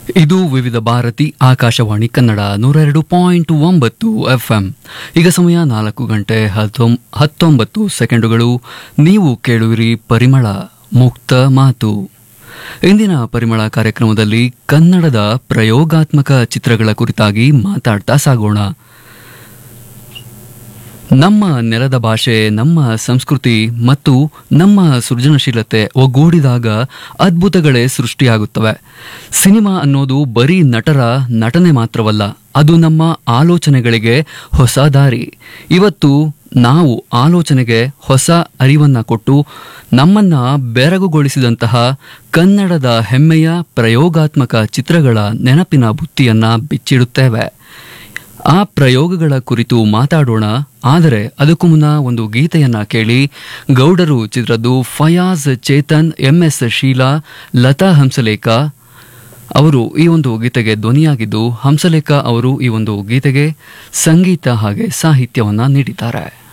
ಇದು ವಿವಿಧ ಭಾರತಿ ಆಕಾಶವಾಣಿ ಕನ್ನಡ ನೂರ ಎರಡು ಪಾಯಿಂಟ್ ಒಂಬತ್ತು ಎಫ್ ಎಂ ಈಗ ಸಮಯ ನಾಲ್ಕು ಗಂಟೆ ಹತ್ತೊಂ ಹತ್ತೊಂಬತ್ತು ಸೆಕೆಂಡುಗಳು ನೀವು ಕೇಳುವಿರಿ ಪರಿಮಳ ಮುಕ್ತ ಮಾತು ಇಂದಿನ ಪರಿಮಳ ಕಾರ್ಯಕ್ರಮದಲ್ಲಿ ಕನ್ನಡದ ಪ್ರಯೋಗಾತ್ಮಕ ಚಿತ್ರಗಳ ಕುರಿತಾಗಿ ಮಾತಾಡ್ತಾ ಸಾಗೋಣ ನಮ್ಮ ನೆಲದ ಭಾಷೆ ನಮ್ಮ ಸಂಸ್ಕೃತಿ ಮತ್ತು ನಮ್ಮ ಸೃಜನಶೀಲತೆ ಒಗ್ಗೂಡಿದಾಗ ಅದ್ಭುತಗಳೇ ಸೃಷ್ಟಿಯಾಗುತ್ತವೆ ಸಿನಿಮಾ ಅನ್ನೋದು ಬರೀ ನಟರ ನಟನೆ ಮಾತ್ರವಲ್ಲ ಅದು ನಮ್ಮ ಆಲೋಚನೆಗಳಿಗೆ ಹೊಸ ದಾರಿ ಇವತ್ತು ನಾವು ಆಲೋಚನೆಗೆ ಹೊಸ ಅರಿವನ್ನ ಕೊಟ್ಟು ನಮ್ಮನ್ನ ಬೆರಗುಗೊಳಿಸಿದಂತಹ ಕನ್ನಡದ ಹೆಮ್ಮೆಯ ಪ್ರಯೋಗಾತ್ಮಕ ಚಿತ್ರಗಳ ನೆನಪಿನ ಬುತ್ತಿಯನ್ನ ಬಿಚ್ಚಿಡುತ್ತೇವೆ ಆ ಪ್ರಯೋಗಗಳ ಕುರಿತು ಮಾತಾಡೋಣ ಆದರೆ ಅದಕ್ಕೂ ಮುನ್ನ ಒಂದು ಗೀತೆಯನ್ನ ಕೇಳಿ ಗೌಡರು ಚಿತ್ರದ್ದು ಫಯಾಜ್ ಚೇತನ್ ಎಂ ಎಸ್ ಶೀಲಾ ಲತಾ ಹಂಸಲೇಖ ಅವರು ಈ ಒಂದು ಗೀತೆಗೆ ಧ್ವನಿಯಾಗಿದ್ದು ಹಂಸಲೇಖ ಅವರು ಈ ಒಂದು ಗೀತೆಗೆ ಸಂಗೀತ ಹಾಗೆ ಸಾಹಿತ್ಯವನ್ನ ನೀಡಿದ್ದಾರೆ